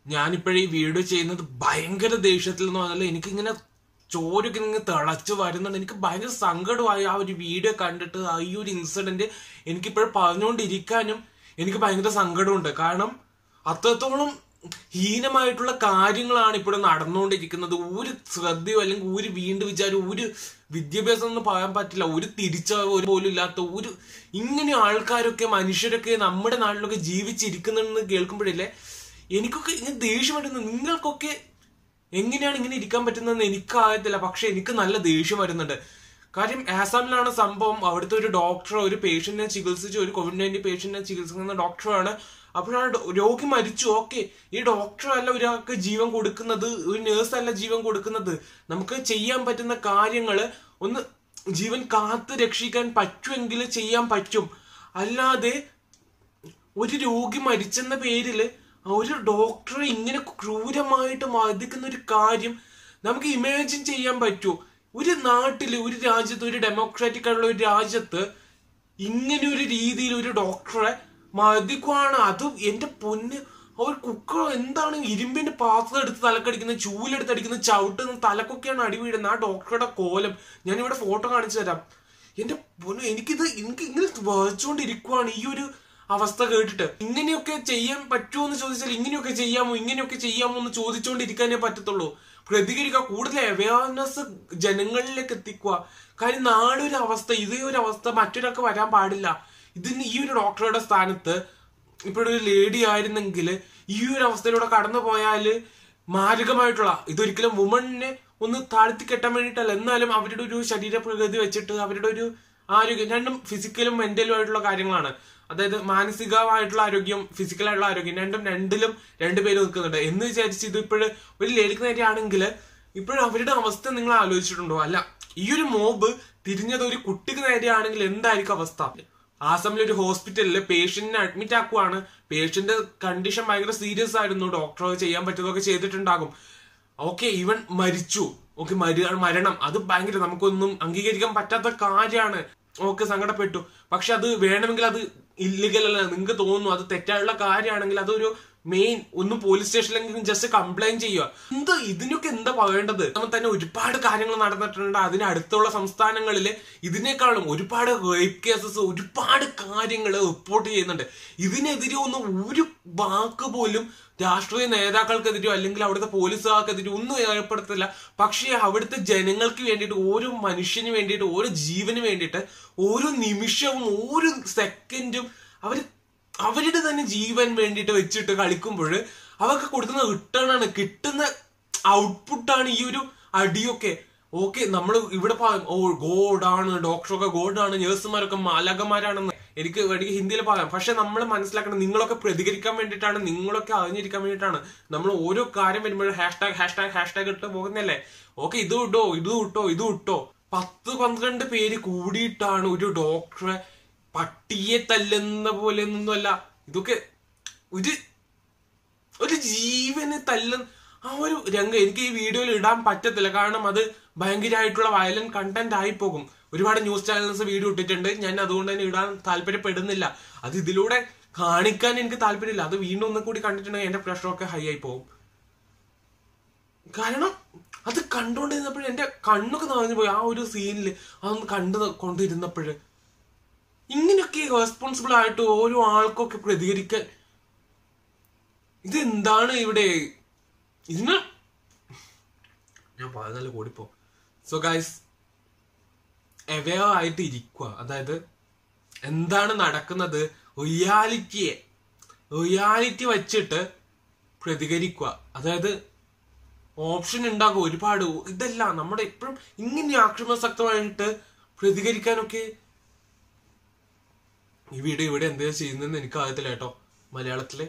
ഞാനിപ്പോഴീ video ചെയ്യുന്നത് ഭയങ്കര ദേഷ്യത്തിൽ എന്ന് പറഞ്ഞാൽ എനിക്കിങ്ങനെ ചോരൊക്കെ ഇങ്ങനെ തിളച്ച് വരുന്നുണ്ട് എനിക്ക് ഭയങ്കര സങ്കടമായി ആ ഒരു വീഡിയോ കണ്ടിട്ട് ആ ഈ ഒരു ഇൻസിഡന്റ് എനിക്കിപ്പോഴും പറഞ്ഞുകൊണ്ടിരിക്കാനും എനിക്ക് ഭയങ്കര സങ്കടമുണ്ട് കാരണം അത്രത്തോളം ഹീനമായിട്ടുള്ള കാര്യങ്ങളാണ് ഇപ്പോൾ നടന്നുകൊണ്ടിരിക്കുന്നത് ഒരു ശ്രദ്ധയോ അല്ലെങ്കിൽ ഒരു വീണ്ടും വിചാരം ഒരു വിദ്യാഭ്യാസം എന്ന് പറയാൻ പറ്റില്ല ഒരു തിരിച്ചറിവ് ഒരു പോലും ഇല്ലാത്ത ഒരു ഇങ്ങനെ ആൾക്കാരൊക്കെ മനുഷ്യരൊക്കെ നമ്മുടെ നാട്ടിലൊക്കെ ജീവിച്ചിരിക്കുന്നുണ്ടെന്ന് കേൾക്കുമ്പോഴില്ലേ എനിക്കൊക്കെ ഇങ്ങനെ ദേഷ്യം വരുന്നു നിങ്ങൾക്കൊക്കെ എങ്ങനെയാണ് ഇങ്ങനെ ഇരിക്കാൻ പറ്റുന്നതെന്ന് എനിക്കാകത്തില്ല പക്ഷെ എനിക്ക് നല്ല ദേഷ്യം വരുന്നുണ്ട് കാര്യം ആസാമിലാണ് സംഭവം അവിടുത്തെ ഒരു ഡോക്ടർ ഒരു പേഷ്യന്റിനെ ചികിത്സിച്ച് ഒരു കോവിഡ് നയൻറ്റീൻ പേഷ്യന്റിനെ ചികിത്സിക്കുന്ന ഡോക്ടറാണ് അപ്പോഴാണ് ഡോ- രോഗി മരിച്ചു ഓക്കെ ഈ ഡോക്ടർ അല്ല ഒരാൾക്ക് ജീവൻ കൊടുക്കുന്നത് ഒരു നേഴ്സ് അല്ല ജീവൻ കൊടുക്കുന്നത് നമുക്ക് ചെയ്യാൻ പറ്റുന്ന കാര്യങ്ങള് ഒന്ന് ജീവൻ കാത്ത് രക്ഷിക്കാൻ പറ്റുമെങ്കിൽ ചെയ്യാൻ പറ്റും അല്ലാതെ ഒരു രോഗി മരിച്ചെന്ന പേരില് ഒരു ഡോക്ടറെ ഇങ്ങനെ ക്രൂരമായിട്ട് മർദ്ദിക്കുന്ന ഒരു കാര്യം നമുക്ക് ഇമാജിൻ ചെയ്യാൻ പറ്റുമോ ഒരു നാട്ടില് ഒരു രാജ്യത്ത് ഒരു ഡെമോക്രാറ്റിക് ആയിട്ടുള്ള ഒരു രാജ്യത്ത് ഇങ്ങനെ ഒരു രീതിയിൽ ഒരു ഡോക്ടറെ മർദ്ദിക്കുവാണ് അതും എന്റെ പൊന്ന് അവർ കുക്കർ എന്താണ് ഇരുമ്പിന്റെ പാത്രം എടുത്ത് തലക്കടിക്കുന്നത് ചൂലെടുത്ത് അടിക്കുന്നത് ചവിട്ടുന്ന തലക്കൊക്കെയാണ് അടി വീഴുന്നത് ആ ഡോക്ടറുടെ കോലം ഞാൻ ഇവിടെ ഫോട്ടോ കാണിച്ചു തരാം എന്റെ പൊന്നു എനിക്കിത് എനിക്ക് ഇങ്ങനെ വഹിച്ചുകൊണ്ടിരിക്കുവാണ് ഈ ഒരു അവസ്ഥ കേട്ടിട്ട് ഇങ്ങനെയൊക്കെ ചെയ്യാൻ പറ്റുമോ എന്ന് ചോദിച്ചാൽ ഇങ്ങനെയൊക്കെ ചെയ്യാമോ ഇങ്ങനെയൊക്കെ ചെയ്യാമോ എന്ന് ചോദിച്ചുകൊണ്ടിരിക്കാനേ പറ്റത്തുള്ളൂ പ്രതികരിക്കുക കൂടുതൽ അവയർനെസ് ജനങ്ങളിലേക്ക് എത്തിക്കുക കാര്യം നാളെ ഒരു അവസ്ഥ ഇതേ ഒരു അവസ്ഥ മറ്റൊരാൾക്ക് വരാൻ പാടില്ല ഇതിന് ഈ ഒരു ഡോക്ടറുടെ സ്ഥാനത്ത് ഇപ്പോഴൊരു ലേഡി ആയിരുന്നെങ്കിൽ ഈ ഒരു അവസ്ഥയിലൂടെ കടന്നു പോയാല് മാരകമായിട്ടുള്ള ഇതൊരിക്കലും വുമണിനെ ഒന്ന് താഴ്ത്തി കെട്ടാൻ വേണ്ടിയിട്ടല്ല എന്നാലും അവരുടെ ഒരു ശരീര പ്രകൃതി വെച്ചിട്ട് അവരുടെ ഒരു ആരോഗ്യം രണ്ടും ഫിസിക്കലും മെന്റലും ആയിട്ടുള്ള കാര്യങ്ങളാണ് അതായത് മാനസികമായിട്ടുള്ള ആരോഗ്യം ഫിസിക്കലായിട്ടുള്ള ആരോഗ്യം രണ്ടും രണ്ടിലും രണ്ടുപേരും നിൽക്കുന്നുണ്ട് എന്ന് വിചാരിച്ച് ഇത് ഇപ്പോഴ് ഒരു ലേഡിക്ക് നേരെയാണെങ്കിൽ ഇപ്പോഴും അവരുടെ അവസ്ഥ നിങ്ങൾ ആലോചിച്ചിട്ടുണ്ടോ അല്ല ഈ ഒരു മോബ് തിരിഞ്ഞത് ഒരു കുട്ടിക്ക് നേരെയാണെങ്കിൽ എന്തായിരിക്കും അവസ്ഥ ആസാമിലെ ഒരു ഹോസ്പിറ്റലിൽ പേഷ്യന്റിനെ അഡ്മിറ്റ് ആക്കുവാണ് പേഷ്യന്റ് കണ്ടീഷൻ ഭയങ്കര സീരിയസ് ആയിരുന്നു ഡോക്ടർ ചെയ്യാൻ പറ്റുന്നതൊക്കെ ചെയ്തിട്ടുണ്ടാകും ഓക്കെ ഇവൻ മരിച്ചു ഓക്കെ മരണം അത് ഭയങ്കര നമുക്കൊന്നും അംഗീകരിക്കാൻ പറ്റാത്ത കാര്യമാണ് ഓക്കെ സങ്കടപ്പെട്ടു പക്ഷെ അത് വേണമെങ്കിൽ അത് ഇല്ലീഗൽ അല്ല നിങ്ങൾക്ക് തോന്നുന്നു അത് തെറ്റായുള്ള കാര്യമാണെങ്കിൽ അതൊരു മെയിൻ ഒന്ന് പോലീസ് സ്റ്റേഷനിലെങ്കിലും ജസ്റ്റ് കംപ്ലൈന്റ് ചെയ്യുക എന്ത് ഇതിനൊക്കെ എന്താ പറയേണ്ടത് നമ്മൾ തന്നെ ഒരുപാട് കാര്യങ്ങൾ നടന്നിട്ടുണ്ട് അതിന് അടുത്തുള്ള സംസ്ഥാനങ്ങളിൽ ഇതിനേക്കാളും ഒരുപാട് റേപ്പ് കേസസ് ഒരുപാട് കാര്യങ്ങൾ റിപ്പോർട്ട് ചെയ്യുന്നുണ്ട് ഇതിനെതിരെ ഒന്നും ഒരു വാക്ക് പോലും രാഷ്ട്രീയ നേതാക്കൾക്കെതിരെയോ അല്ലെങ്കിൽ അവിടുത്തെ പോലീസുകാർക്കെതിരെയോ ഒന്നും ഏർപ്പെടുത്തില്ല പക്ഷേ അവിടുത്തെ ജനങ്ങൾക്ക് വേണ്ടിയിട്ട് ഓരോ മനുഷ്യന് വേണ്ടിയിട്ട് ഓരോ ജീവന് വേണ്ടിയിട്ട് ഓരോ നിമിഷവും ഓരോ സെക്കൻഡും അവർ അവരുടെ തന്നെ ജീവൻ വേണ്ടിയിട്ട് വെച്ചിട്ട് കളിക്കുമ്പോൾ അവർക്ക് കൊടുക്കുന്ന റിട്ടേൺ ആണ് കിട്ടുന്ന ഔട്ട്പുട്ടാണ് ഈ ഒരു അടിയൊക്കെ ഓക്കെ നമ്മൾ ഇവിടെ പറയും ഓ ഗോഡാണ് ഡോക്ടറൊക്കെ ഗോഡാണ് നഴ്സുമാരൊക്കെ മാലകന്മാരാണെന്ന് എനിക്ക് വേണമെങ്കിൽ ഹിന്ദിയിൽ പറയാം പക്ഷെ നമ്മൾ മനസ്സിലാക്കണം നിങ്ങളൊക്കെ പ്രതികരിക്കാൻ വേണ്ടിയിട്ടാണ് നിങ്ങളൊക്കെ അറിഞ്ഞിരിക്കാൻ വേണ്ടിയിട്ടാണ് നമ്മൾ ഓരോ കാര്യം വരുമ്പോഴും ഹാഷ്ടാഗ് ഹാഷ്ടാഗ് ഹാഷ്ടാഗ് ഇട്ട് പോകുന്നല്ലേ ഓക്കെ ഇത് ഇട്ടോ ഇത് ഇട്ടോ ഇത് ഇട്ടോ പത്ത് പന്ത്രണ്ട് പേര് കൂടിയിട്ടാണ് ഒരു ഡോക്ടറെ പട്ടിയെ തല്ലുന്ന പോലെ ഒന്നുമല്ല ഇതൊക്കെ ഒരു ഒരു ജീവനെ തല്ലുന്ന ആ ഒരു രംഗം എനിക്ക് ഈ വീഡിയോയിൽ ഇടാൻ പറ്റത്തില്ല കാരണം അത് ഭയങ്കരമായിട്ടുള്ള വയലന്റ് കണ്ടന്റ് ആയി പോകും ഒരുപാട് ന്യൂസ് ചാനൽസ് വീഡിയോ ഇട്ടിട്ടുണ്ട് ഞാൻ അതുകൊണ്ട് തന്നെ ഇടാൻ താല്പര്യപ്പെടുന്നില്ല അത് ഇതിലൂടെ കാണിക്കാൻ എനിക്ക് താല്പര്യമില്ല അത് വീണ്ടും ഒന്നും കൂടി കണ്ടിട്ടുണ്ടെങ്കിൽ എന്റെ പ്രഷറൊക്കെ ഹൈ ആയി പോകും കാരണം അത് കണ്ടുകൊണ്ടിരുന്നപ്പോൾ എന്റെ കണ്ണൊക്കെ നിറഞ്ഞു പോയി ആ ഒരു സീനിൽ അതൊന്ന് കണ്ടു കൊണ്ടിരുന്നപ്പോൾ ഇങ്ങനെയൊക്കെ റെസ്പോൺസിബിൾ ആയിട്ട് ഓരോ ആൾക്കൊക്കെ പ്രതികരിക്കാൻ ഇതെന്താണ് ഇവിടെ ഇതിന് ഞാൻ പറഞ്ഞാൽ കൂടിപ്പോ സോ ഗൈസ് അവയർ ആയിട്ട് ഇരിക്കുക അതായത് എന്താണ് നടക്കുന്നത് റിയാലിറ്റിയെ റിയാലിറ്റി വച്ചിട്ട് പ്രതികരിക്കുക അതായത് ഓപ്ഷൻ ഉണ്ടാകും ഒരുപാട് ഇതല്ല നമ്മുടെ എപ്പോഴും ഇങ്ങനെ ആക്രമണസക്തമായിട്ട് പ്രതികരിക്കാനൊക്കെ ഈ വീഡിയോ ഇവിടെ എന്താ ചെയ്യുന്നതെന്ന് എനിക്ക് അറിയത്തില്ല കേട്ടോ മലയാളത്തില്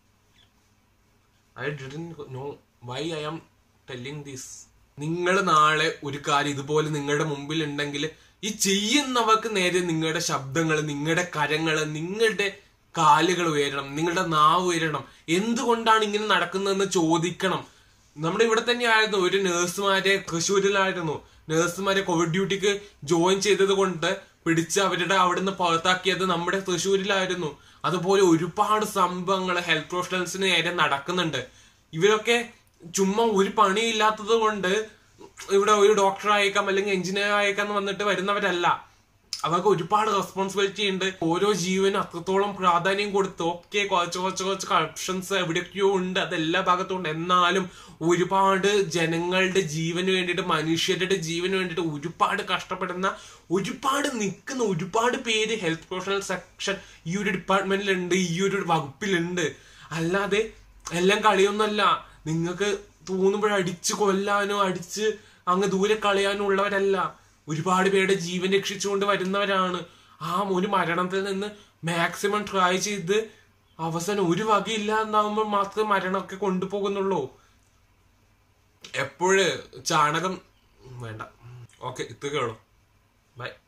I didn't know why I am telling this നിങ്ങൾ നാളെ ഒരു കാര്യം ഇതുപോലെ നിങ്ങളുടെ മുമ്പിൽ ഉണ്ടെങ്കിൽ ഈ ചെയ്യുന്നവർക്ക് നേരെ നിങ്ങളുടെ ശബ്ദങ്ങൾ നിങ്ങളുടെ കരങ്ങൾ നിങ്ങളുടെ കാലുകൾ ഉയരണം നിങ്ങളുടെ നാവ് ഉയരണം എന്തുകൊണ്ടാണ് ഇങ്ങനെ നടക്കുന്നതെന്ന് ചോദിക്കണം നമ്മുടെ ഇവിടെ തന്നെയായിരുന്നു ഒരു നഴ്സുമാരെ തൃശ്ശൂരിലായിരുന്നു നഴ്സുമാരെ കോവിഡ് ഡ്യൂട്ടിക്ക് ജോയിൻ ചെയ്തത് കൊണ്ട് പിടിച്ച് അവരുടെ അവിടുന്ന് പുറത്താക്കിയത് നമ്മുടെ തൃശ്ശൂരിലായിരുന്നു അതുപോലെ ഒരുപാട് സംഭവങ്ങൾ ഹെൽത്ത് പ്രൊഫഷണൽസിന് നേരെ നടക്കുന്നുണ്ട് ഇവരൊക്കെ ചുമ്മാ ഒരു പണിയില്ലാത്തത് കൊണ്ട് ഇവിടെ ഒരു ഡോക്ടർ ആയേക്കാം അല്ലെങ്കിൽ എഞ്ചിനീയർ ആയേക്കാം എന്ന് വന്നിട്ട് വരുന്നവരല്ല അവർക്ക് ഒരുപാട് റെസ്പോൺസിബിലിറ്റി ഉണ്ട് ഓരോ ജീവനും അത്രത്തോളം പ്രാധാന്യം കൊടുത്ത് ഓക്കെ കുറച്ച് കുറച്ച് കുറച്ച് കറപ്ഷൻസ് എവിടെയൊക്കെയോ ഉണ്ട് അത് എല്ലാ ഭാഗത്തും ഉണ്ട് എന്നാലും ഒരുപാട് ജനങ്ങളുടെ ജീവന് വേണ്ടിയിട്ട് മനുഷ്യരുടെ ജീവന് വേണ്ടിയിട്ട് ഒരുപാട് കഷ്ടപ്പെടുന്ന ഒരുപാട് നിൽക്കുന്ന ഒരുപാട് പേര് ഹെൽത്ത് പ്രൊഫഷണൽ സെക്ഷൻ ഈ ഒരു ഡിപ്പാർട്ട്മെന്റിലുണ്ട് ഈ ഒരു വകുപ്പിലുണ്ട് അല്ലാതെ എല്ലാം കളിയൊന്നല്ല നിങ്ങൾക്ക് തോന്നുമ്പോൾ അടിച്ച് കൊല്ലാനോ അടിച്ച് അങ്ങ് ദൂരെ കളയാനോ ഉള്ളവരല്ല ഒരുപാട് പേരുടെ ജീവൻ രക്ഷിച്ചുകൊണ്ട് വരുന്നവരാണ് ആ ഒരു മരണത്തിൽ നിന്ന് മാക്സിമം ട്രൈ ചെയ്ത് അവസാനം ഒരു വകയില്ല എന്നാകുമ്പോൾ മാത്രമേ മരണമൊക്കെ കൊണ്ടുപോകുന്നുള്ളൂ എപ്പോഴ് ചാണകം വേണ്ട ഓക്കെ ഇത്രയൊക്കെ ഉള്ളൂ ബൈ